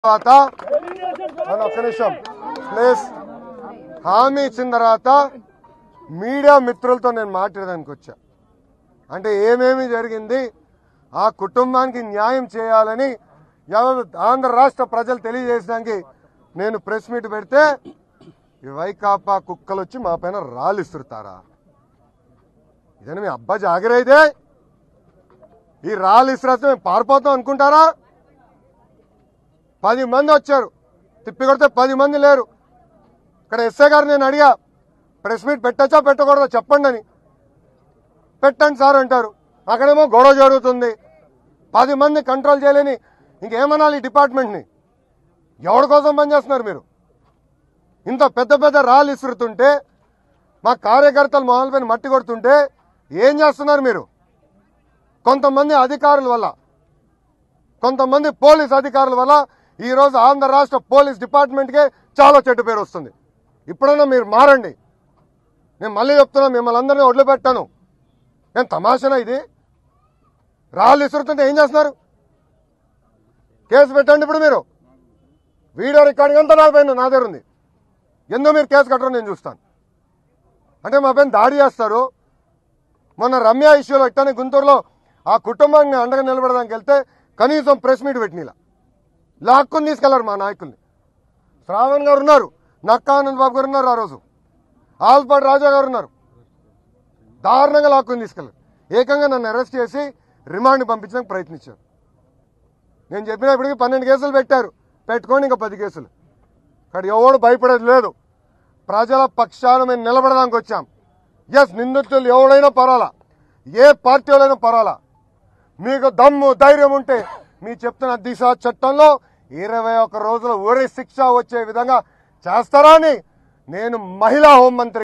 తర్వాత అన్న, ఒక్క నిమిషం ప్లీజ్ హామీ ఇచ్చిన తర్వాత మీడియా మిత్రులతో నేను మాట్లాడడానికి వచ్చా అంటే ఏమేమి జరిగింది ఆ కుటుంబానికి న్యాయం చేయాలని ఎవరు ఆంధ్ర రాష్ట్ర ప్రజలు తెలియజేసడానికి నేను ప్రెస్ మీట్ పెడితే ఈ వైకాపా కుక్కలు వచ్చి మా పైన రాళ్ళు ఇస్తుతారా ఇదని మీ అబ్బా జాగిరైతే ఈ రాళ్ళు ఇస్తురాస్తే మేము పారిపోతాం అనుకుంటారా పది మంది వచ్చారు తిప్పి కొడితే పది మంది లేరు ఇక్కడ ఎస్ఐ గారు నేను అడిగా ప్రెస్ మీట్ పెట్టచ్చా పెట్టకూడదా చెప్పండి అని పెట్టండి సార్ అంటారు అక్కడేమో గొడవ జరుగుతుంది పది మంది కంట్రోల్ చేయలేని ఇంకేమనాలి ఈ డిపార్ట్మెంట్ని ఎవరి కోసం పనిచేస్తున్నారు మీరు ఇంత పెద్ద పెద్ద రాళ్ళు ఇసురుతుంటే మా కార్యకర్తలు మొహల్ పైన మట్టి కొడుతుంటే ఏం చేస్తున్నారు మీరు కొంతమంది అధికారుల వల్ల కొంతమంది పోలీస్ అధికారుల వల్ల ఈరోజు ఆంధ్ర రాష్ట్ర పోలీస్ డిపార్ట్మెంట్కే చాలా చెడ్డ పేరు వస్తుంది ఇప్పుడన్నా మీరు మారండి నేను మళ్ళీ చెప్తున్నా మిమ్మల్ని అందరినీ వదిలిపెట్టాను నేను తమాషనా ఇది రాళ్ళు ఇసురుతుంటే ఏం చేస్తున్నారు కేసు పెట్టండి ఇప్పుడు మీరు వీడియో రికార్డింగ్ అంతా నా పైన నా దగ్గర ఉంది ఎందుకు మీరు కేసు కట్టరు నేను చూస్తాను అంటే మా పైన దాడి చేస్తారు మొన్న రమ్య ఇష్యూలో ఇట్టని గుంటూరులో ఆ కుటుంబాన్ని అండగా నిలబడడానికి వెళ్తే కనీసం ప్రెస్ మీట్ పెట్టినలా లాక్కుని తీసుకెళ్లారు మా నాయకుల్ని శ్రావణ్ గారు ఉన్నారు నక్కానంద్ బాబు గారు ఉన్నారు ఆ రోజు ఆల్పాటి రాజా గారు ఉన్నారు దారుణంగా లాక్కుని తీసుకెళ్లారు ఏకంగా నన్ను అరెస్ట్ చేసి రిమాండ్ పంపించడానికి ప్రయత్నించారు నేను చెప్పినప్పటికీ పన్నెండు కేసులు పెట్టారు పెట్టుకోండి ఇంకా పది కేసులు ఇక్కడ ఎవడు భయపడేది లేదు ప్రజల పక్షాన మేము నిలబడడానికి వచ్చాం ఎస్ నిందితులు ఎవడైనా పర్వాలా ఏ పార్టీ వాళ్ళైనా పర్వాలా మీకు దమ్ము ధైర్యం ఉంటే మీ చెప్తున్న దిశ చట్టంలో ఇరవై ఒక్క రోజుల ఊరి శిక్ష వచ్చే విధంగా చేస్తారా అని నేను మహిళా హోంమంత్రి